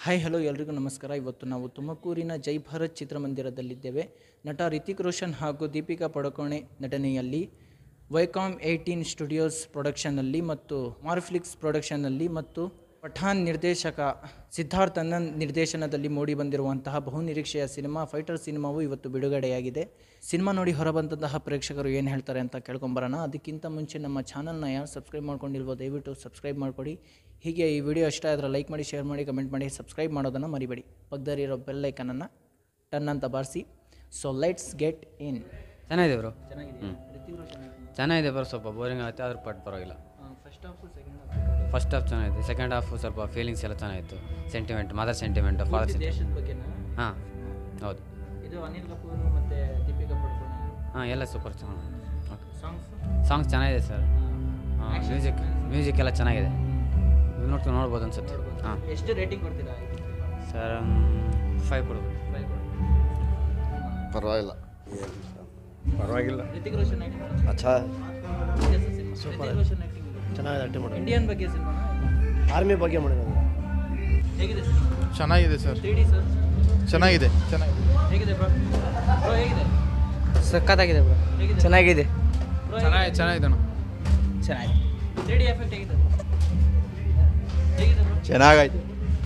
hi hello ಎಲ್ರಿಗೂ ನಮಸ್ಕಾರ ಇವತ್ತು ನಾವು ತುಮಕೂರಿನ ಜೈ ಭಾರತ್ ಚಿತ್ರಮಂದಿರದಲ್ಲಿದ್ದೇವೆ ನಟ ರಿತಿಕ್ ರೋಷನ್ ಹಾಗೂ ದೀಪಿಕಾ ಪಡುಕೋಣೆ ನಟನೆಯಲ್ಲಿ ವೈಕಾಮ್ ಏಯ್ಟೀನ್ ಸ್ಟುಡಿಯೋಸ್ ಪ್ರೊಡಕ್ಷನ್ನಲ್ಲಿ ಮತ್ತು ಮಾರ್ಫ್ಲಿಕ್ಸ್ ಪ್ರೊಡಕ್ಷನ್ನಲ್ಲಿ ಮತ್ತು ಪಠಾನ್ ನಿರ್ದೇಶಕ ಸಿದ್ಧಾರ್ಥ್ ಅನಂದ್ ನಿರ್ದೇಶನದಲ್ಲಿ ಮೂಡಿ ಬಂದಿರುವಂತಹ ಬಹುನಿರೀಕ್ಷೆಯ ಸಿನಿಮಾ ಫೈಟರ್ ಸಿನಿಮಾವು ಇವತ್ತು ಬಿಡುಗಡೆಯಾಗಿದೆ ಸಿನಿಮಾ ನೋಡಿ ಹೊರಬಂದಂತಹ ಪ್ರೇಕ್ಷಕರು ಏನು ಹೇಳ್ತಾರೆ ಅಂತ ಕೇಳ್ಕೊಂಬರೋಣ ಅದಕ್ಕಿಂತ ಮುಂಚೆ ನಮ್ಮ ಚಾನಲ್ನ ಯಾರು ಸಬ್ಸ್ಕ್ರೈಬ್ ಮಾಡ್ಕೊಂಡಿಲ್ವೋ ದಯವಿಟ್ಟು ಸಬ್ಸ್ಕ್ರೈಬ್ ಮಾಡ್ಕೊಡಿ ಹೀಗೆ ಈ ವಿಡಿಯೋ ಇಷ್ಟ ಆದರೆ ಲೈಕ್ ಮಾಡಿ ಶೇರ್ ಮಾಡಿ ಕಮೆಂಟ್ ಮಾಡಿ ಸಬ್ಸ್ಕ್ರೈಬ್ ಮಾಡೋದನ್ನು ಮರಿಬೇಡಿ ಪಕ್ಕದಲ್ಲಿರೋ ಬೆಲ್ ಐಕನನ್ನು ಟನ್ ಅಂತ ಬಾರಿಸಿ ಸೊ ಲೆಟ್ಸ್ ಗೆಟ್ ಇನ್ ಚೆನ್ನಾಗಿದೆ ಬ್ರೋ ಚೆನ್ನಾಗಿದೆ ರಿತಿಕ್ ರೋಷನ್ ಚೆನ್ನಾಗಿದೆ ಬ್ರೋ ಸ್ವಲ್ಪ ಬೋರಿಂಗ್ ಆಗುತ್ತೆ ಆದ್ರೂ ಪಟ್ ಪರವಾಗಿಲ್ಲ first half second half first half ಚೆನ್ನಾಗಿದೆ ಸೆಕೆಂಡ್ ಹಾಫ್ ಸ್ವಲ್ಪ ಫೀಲಿಂಗ್ಸ್ ಎಲ್ಲ ಚೆನ್ನಾಗಿತ್ತು sentiment mother sentiment father sentiment ದೇಶದ ಬಗ್ಗೆನಾ ಹಾಂ ಹೌದು ಇದು ಅನಿಲ್ ಕಪೂರ್ ಮತ್ತು ದೀಪಿಕಾ ಪಡುಕೋಣೆ ಹಾಂ ಎಲ್ಲ ಸೂಪರ್ ಚೆನ್ನಾಗಿ ಓಕೆ ಸಾಂಗ್ಸ್ ಸಾಂಗ್ಸ್ ಚೆನ್ನಾಗಿದೆ ಸರ್ ಮ್ಯೂಸಿಕ್ ಮ್ಯೂಸಿಕ್ ಎಲ್ಲ ಚೆನ್ನಾಗಿದೆ ನೀವು ನೋಡ್ಕೊಂಡು ನೋಡ್ಬೋದು ಅನ್ಸುತ್ತೆ ಹಾಂ ಎಷ್ಟು ರೇಟಿಂಗ್ ಕೊಡ್ತೀರಾ ಸರ್ ಫೈವ್ ಕೊಡ್ಬೋದು ಪರವಾಗಿಲ್ಲ ಪರವಾಗಿಲ್ಲ ರಿತಿಕ್ ರೋಷನ್ ಆಕ್ಟಿಂಗ್ ಅಚ್ಚಾ ಸೂಪರ್ ರೋಷನ್ ಆಕ್ಟಿಂಗ್ ಚೆನ್ನಾಗಿದೆ ಅಟ್ಟಿ ಮಾಡೋದು ಇಂಡಿಯನ್ ಬಗ್ಗೆ ಸಿನಿಮಾ ಆರ್ಮಿ ಬಗ್ಗೆ ಮಾಡಿರೋದು ಹೇಗಿದೆ ಸಿನಿಮಾ ಚೆನ್ನಾಗಿದೆ ಸರ್ ತ್ರೀ ಡಿ ಸರ್ ಚೆನ್ನಾಗಿದೆ ಚೆನ್ನಾಗಿದೆ ಹೇಗಿದೆ ಬ್ರೋ ಬ್ರೋ ಹೇಗಿದೆ ಸಖತ್ತಾಗಿದೆ ಬ್ರೋ ಹೇಗಿದೆ ಚೆನ್ನಾಗಿದೆ ಬ್ರೋ ಚೆನ್ನಾಗಿ ಚೆನ್ನಾಗಿದೆ ಅಣ್ಣ ಚೆನ್ನಾಗಿದೆ ತ್ರೀ ಡಿ ಎಫೆಕ್ಟ್ ಹೇಗಿದೆ ಹೇಗಿದೆ ಬ್ರೋ ಚೆನ್ನಾಗೈತೆ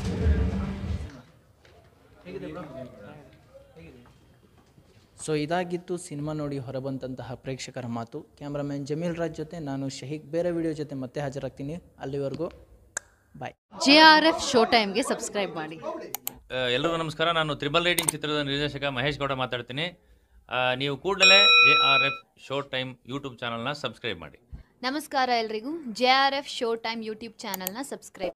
ಹೇಗಿದೆ ಬ್ರೋ ಹೇಗಿದೆ ಸೊ ಇದಾಗಿತ್ತು ಸಿನಿಮಾ ನೋಡಿ ಹೊರಬಂದಂತಹ ಪ್ರೇಕ್ಷಕರ ಮಾತು ಕ್ಯಾಮ್ರಾಮನ್ ಜಮೀಲ್ ರಾಜ್ ಜೊತೆ ನಾನು ಶಹೀಕ್ ಬೇರೆ ವಿಡಿಯೋ ಜೊತೆ ಮತ್ತೆ ಹಾಜರಾಗ್ತೀನಿ ಅಲ್ಲಿವರೆಗೂ bye J R F show ಟೈಮ್ಗೆ ಸಬ್ಸ್ಕ್ರೈಬ್ ಮಾಡಿ ಆ, ಎಲ್ರಿಗೂ ನಮಸ್ಕಾರ ನಾನು ತ್ರಿಬಲ್ ರೈಟಿಂಗ್ ಚಿತ್ರದ ನಿರ್ದೇಶಕ ಮಹೇಶ್ ಗೌಡ ಮಾತಾಡ್ತೀನಿ ಆ, ನೀವು ಕೂಡಲೇ J R F show time YouTube ಚಾನಲ್ನ ಸಬ್ಸ್ಕ್ರೈಬ್ ಮಾಡಿ ನಮಸ್ಕಾರ ಎಲ್ರಿಗೂ J R F show time YouTube ಚಾನಲ್ನ ಸಬ್ಸ್ಕ್ರೈಬ್